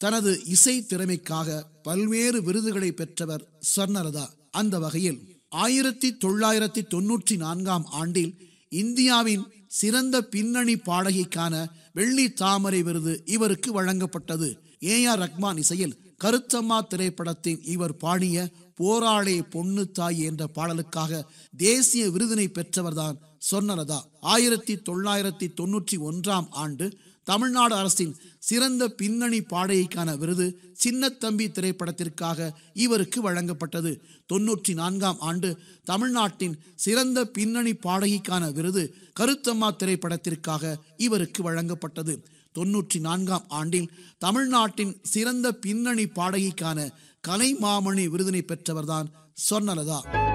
தனது இசை திறமைக்காக பல்வேறு விருதுகளை பெற்றவர் ஸ்வர்ணலதா அந்த வகையில் ஆயிரத்தி தொள்ளாயிரத்தி தொன்னூற்றி நான்காம் ஆண்டில் இந்தியாவின் சிறந்த பின்னணி பாடகிக்கான வெள்ளி தாமரை விருது இவருக்கு வழங்கப்பட்டது ஏ ஆர் ரஹ்மான் இசையில் கருத்தம்மா திரைப்படத்தின் இவர் பாடிய போராளே பொண்ணு தாய் என்ற பாடலுக்காக தேசிய விருதினை பெற்றவர்தான் சொர்ணலதா ஆயிரத்தி தொள்ளாயிரத்தி தொன்னூற்றி ஒன்றாம் ஆண்டு தமிழ்நாடு அரசின் சிறந்த பின்னணி பாடகிக்கான விருது சின்னத்தம்பி திரைப்படத்திற்காக இவருக்கு வழங்கப்பட்டது தொன்னூற்றி நான்காம் ஆண்டு தமிழ்நாட்டின் சிறந்த பின்னணி பாடகிக்கான விருது கருத்தம்மா திரைப்படத்திற்காக இவருக்கு வழங்கப்பட்டது தொன்னூற்றி நான்காம் ஆண்டில் தமிழ்நாட்டின் சிறந்த பின்னணி பாடகிக்கான கலைமாமணி விருதினை பெற்றவர்தான் சொர்ணலதா